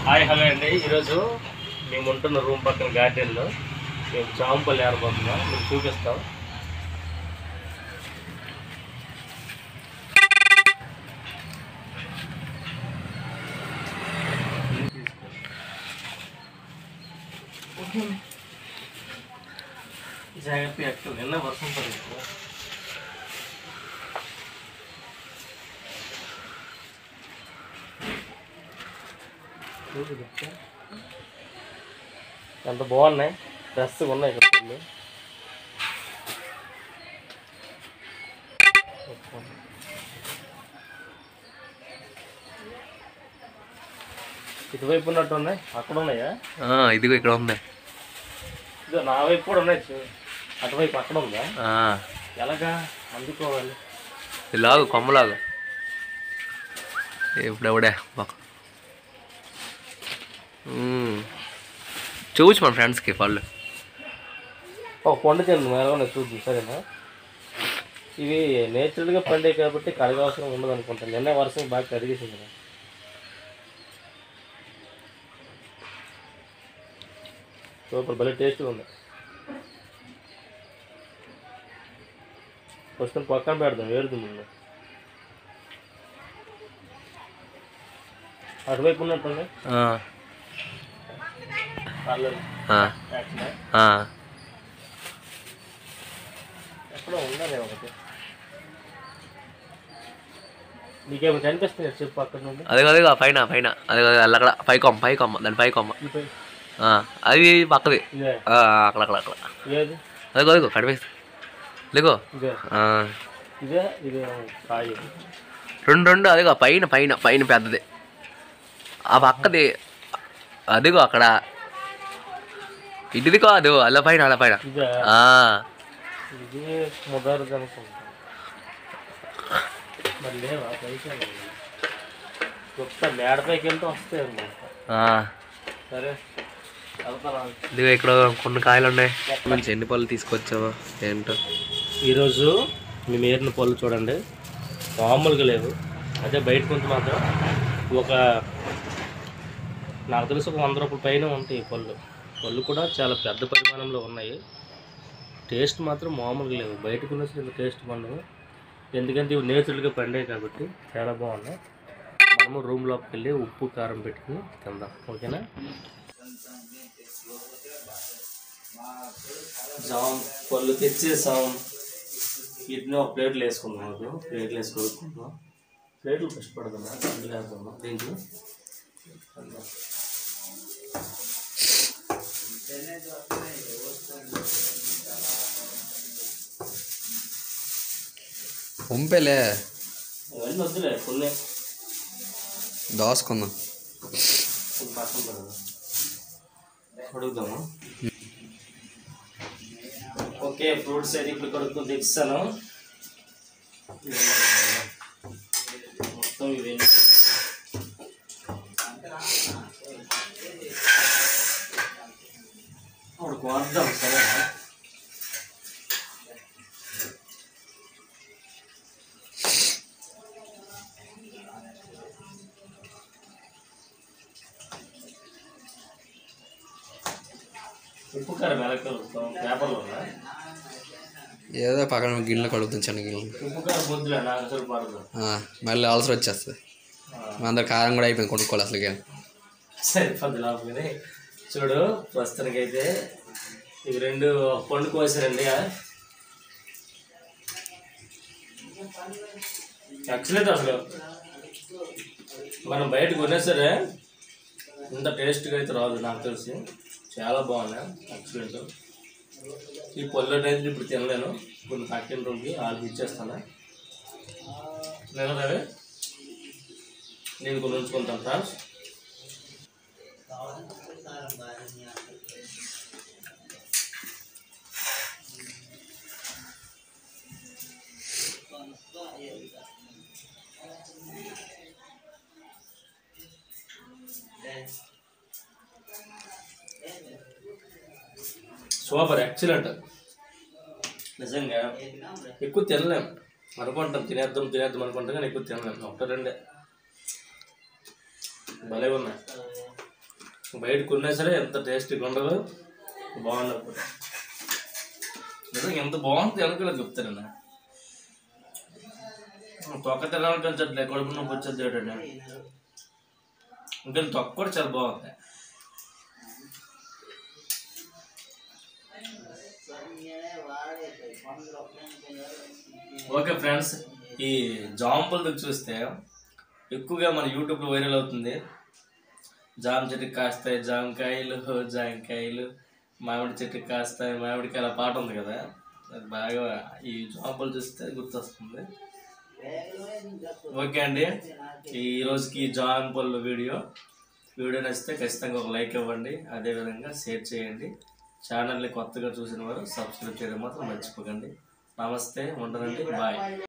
Hi hello అండి ఈరోజు మేము ఉంటున్న రూమ్ పక్కన గార్డెన్లో మేము చాంపల్లి ఏరబోతున్నాం మీకు చూపిస్తాం జాగ్రత్త ఎక్కువ నిన్న వర్షం పడింది చూడు చెప్తా. ఎంత బాగున్నాయి ఫ్రెష్గా ఉన్నాయి ఇక్కడ పళ్ళు. ఇటువైపు ఉన్నట్టు ఉన్నాయి అక్కడ ఉన్నాయా ఆ, ఇదిగో ఇక్కడ ఉంది ఇదో నా వైపు కూడా ఉన్నాయి చూ అటువైపు అక్కడ ఉందా ఆ, ఎలాగా అందుకోవాలి ఇది లాగు కొమ్మలాగు ఇప్పుడెవడే బాగా చూపించు మన ఫ్రెండ్స్కి పళ్ళు ఓ పండు తింది మేలగా చూద్దాం సరేనా ఇవి నేచురల్గా పండే కాబట్టి కడగ అవసరం ఉండదు అనుకుంటాను నిన్న వర్షం బాగా కడిగేసింది కదా. సూపర్ భలే టేస్ట్గా ఉంది ఫస్ట్ పక్కన పెడదాం ఏడుదు ముందు అటువైపు ఉన్నట్టుంది ఆ, పర్లేదు ఆ, యాక్చువల్గా ఆ. ఎక్కడో ఉండాలి ఒకటి నీకేమో కనిపిస్తుంది చెప్పు అక్కడ నుండి అదిగో అదిగో పైన పైన అదిగో అక్కడ పై కొమ్మ పై కొమ్మ దాని పై కొమ్మ ఈ పై. ఆ, అది పక్కది ఇదే ఆ, అక్కడ అక్కడ అక్కడ ఏది అదిగో అదిగో కడిపేసి లేగో ఇదే ఆ, ఇదే ఇదే కాయ రెండు రెండు అదిగో పైన పైన పైన పెద్దది ఆ పక్కది అదిగో అక్కడ ఇటుదిగో అదిగో అల్ల పైన అల్ల పైన ఇదే ఆ, ఇది ముదరదు అనుకుంటా మరి లేవా పైకి ఒక్క మేడపైకి వెళ్తే వస్తాయి అనమాట ఆ. సరే వెళ్తాను ఇదిగో ఇక్కడ కొన్ని కాయలు ఉన్నాయి మంచి ఎన్ని పళ్ళు తీసుకొచ్చావా ఏంటో ఈరోజు మేము ఏరిన పళ్ళు చూడండి మామూలుగా లేవు అదే బయట కొంత మాత్రం ఒక నాకు తెలిసి ఒక వంద రూపాయల పైన ఉంటాయి ఈ పళ్ళు పళ్ళు కూడా చాలా పెద్ద పరిమాణంలో ఉన్నాయి టేస్ట్ మాత్రం మామూలుగా లేవు బయటకు ఉన్న ఇంత టేస్ట్ పండుగ ఎందుకంటే ఇవి నేచురల్గా పండాయి కాబట్టి చాలా బాగున్నాయి మనము రూమ్ లోకి వెళ్ళి ఉప్పు కారం పెట్టుకుని తిందాం ఓకేనా జామ్ పళ్ళు తెచ్చేసాం వీటిని ఒక ప్లేట్లు వేసుకున్నాం అది ప్లేట్లు వేసి కొడుకుంటున్నాం ప్లేట్లు ఫస్ట్ పడుతున్నా అందులో వేసుకున్నాం దీంట్లో పంపేలే ఇవన్నీ వద్దులే కొన్ని దోసుకుందాం కొన్ని పక్కన పెడదాం అడుగుదాము ఓకే ఫ్రూట్స్ అయితే ఇప్పుడు కొడుకుని తెచ్చాను మొత్తం ఇవన్నీ అప్పుడు కోద్దాం సరే ఉప్పు కారం ఎలా కలుపుతాం పేపర్లో ఉందా ఏదో పక్కన గిన్నెలో కడుగుతాం చిన్న గిన్నెలు ఉప్పు కారం పొద్దులే నాకు అసలు పడదు మళ్ళీ అలసర వచ్చేస్తుంది మా అందరు కారం కూడా అయిపోయింది కొనుక్కోవాలి అసలుకి సరిపోద్ది లోపలికి చూడు ప్రస్తుతానికి అయితే ఇవి రెండు పండు కోసారండి యాక్చువల్లీ అసలు మనం బయట కొన్నా సరే ఇంత టేస్ట్గా అయితే రాదు నాకు తెలిసి చాలా బాగున్నాయి యాక్చువల్లీ ఈ పళ్ళు అయితే ఇప్పుడు తినలేను కొన్ని పక్కిన రోజుకి వాళ్ళకి ఇచ్చేస్తాను నేను రవి నేను కొన్ని ఉంచుకుంటాను ఫ్రెండ్స్ సూపర్ ఎక్సలెంట్ నిజంగా ఎక్కువ తినలేం అనుకుంటాం తినేద్దాం తినేద్దాం అనుకుంటాం కానీ ఎక్కువ తినలేం ఒకటి రెండే భలే ఉన్నాయి బయట కొన్నా సరే ఎంత టేస్టీగా ఉండదు బాగున్నప్పుడు నిజంగా ఎంత బాగుంటుంది అనుకోలేదు చెప్తారన్న తొక్క తినాలనిపించట్లే కడుపు నొప్పి వచ్చేది ఏంటండి ఇంకా తొక్క కూడా చాలా బాగుంది ఓకే ఫ్రెండ్స్ ఈ జాంపుల్ చూస్తే ఎక్కువగా మన యూట్యూబ్లో వైరల్ అవుతుంది జామ చెట్టుకి కాస్తాయి జామకాయలు జామకాయలు మామిడి చెట్టుకి కాస్తాయి మామిడికాయల పాట ఉంది కదా అది బాగా ఈ జాంపులు చూస్తే గుర్తొస్తుంది ఓకే అండి ఈ రోజుకి జాన్ పళ్ళు వీడియో వీడియో నచ్చితే ఖచ్చితంగా ఒక లైక్ ఇవ్వండి అదేవిధంగా షేర్ చేయండి ఛానల్ని కొత్తగా చూసిన వారు సబ్స్క్రైబ్ చేయడం మాత్రం మర్చిపోకండి నమస్తే ఉండదండి బాయ్